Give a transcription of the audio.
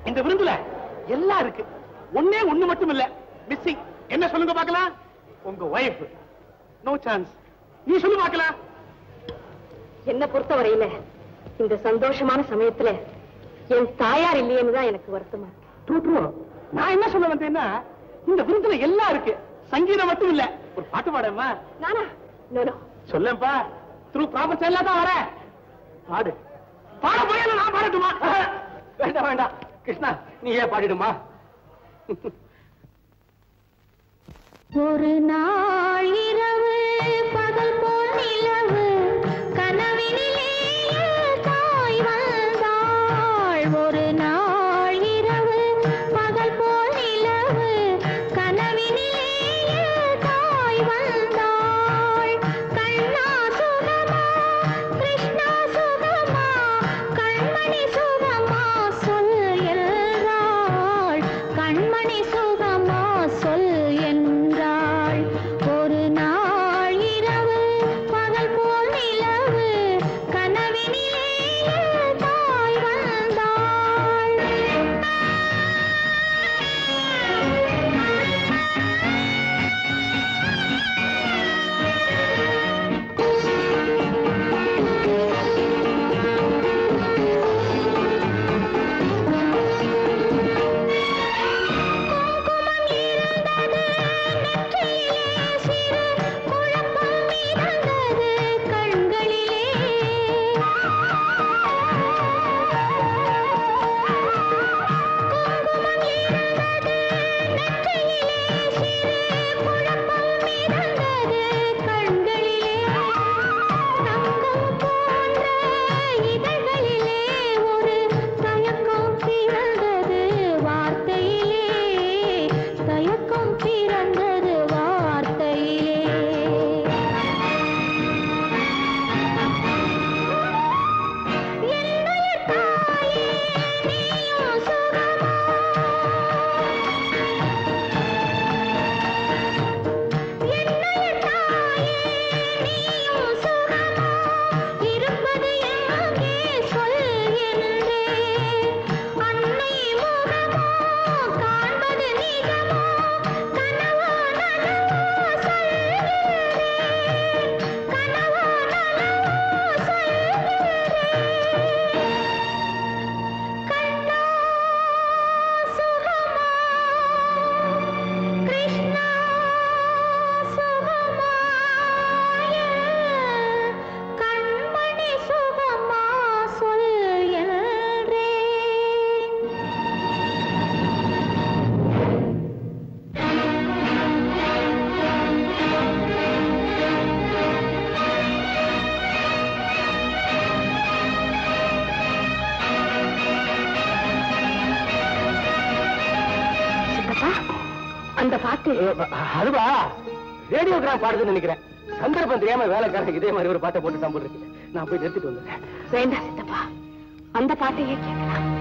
இந்த விருந்துல எல்லாம் இருக்கு ஒண்ணே ஒண்ணு மட்டும் இல்ல மிஸ்ஸிங் என்ன சொல்லுங்க பார்க்கலாம் உங்க ஒய்ஃப் நோ சான்ஸ் நீ சொல்லு பார்க்கலாம் என்ன பொறுத்தவரையில இந்த சந்தோஷமான சமயத்துல என் தாயார் இல்லையேன்னு தான் எனக்கு வருத்தமா இருக்கு ட்ரூ ட்ரூ நான் என்ன சொல்ல வந்தேன்னா இந்த விருந்துல எல்லாம் இருக்கு சங்கீதம் மட்டும் இல்ல ஒரு பாட்டு பாடமா நானா நோ நோ சொல்லேன்ப்பா த்ரூ ப்ராப்பர் எல்லாம் தான் வரேன் பாடு பாட போய் நான் பாடட்டுமா வேண்டாம் வேண்டாம் கிருஷ்ணா நீ ஏன் பாடிடுமா ஒரு நாள் இரவு பகல் போல் நிலவு கனவினிலே தாய் வந்தாள் ஒரு நாள் இரவு பகல் போல் நிலவு கனவினிலே தாய் வந்தாள் கண்ணா சுகமா கிருஷ்ணா சுகமா கண்மணி சுகமா சொல் என்றாள் கண்மணி சுகமா சொல் என்றாள் ஒரு நாள் இரவு பகல் போல் நிலவு கனவினிலே தாய் வந்தாள் குங்குமம் இருந்தது நெற்றியிலே சிறு குழப்பம் மிதந்தது கண்களிலே குங்குமம் இருந்தது நெற்றியிலே சிறு குழப்பம் மிதந்தது கண்களிலே தங்கம் போன்ற இதழ்களிலே ஒரு தயக்கம் பிறந்தது வார்த்தையிலே தயக்கம் பிறந்தது வார்த்தையிலே என்னுயிர் தாயே நீயும் சுகமா என்னுயிர் தாயே நீயும் சுகமா இருப்பது எங்கே சொல் என்றே அன்னை முகமோ காண்பது நிஜமோ கனவோ நனவோ சொல்கிறேன் கனவோ நனவோ சொல்கிறேன் கண்ணா சுகமா கிருஷ்ணா சுகமாய கண்மணி சுகமா சொல் என்றேன் சித்தப்பா அந்த பாட்டு அதுவா ரேடியோகிராம் பாடுதுன்னு நினைக்கிறேன் சந்தர்ப்பம் தெரியாம வேலைக்காரங்க இதே மாதிரி ஒரு பாட்டை போட்டு தான் போட்டுருக்கு நான் போய் நிறுத்திட்டு வந்துடுறேன் வேண்டாம் சித்தப்பா அந்த பாட்டையே கேட்கலாம்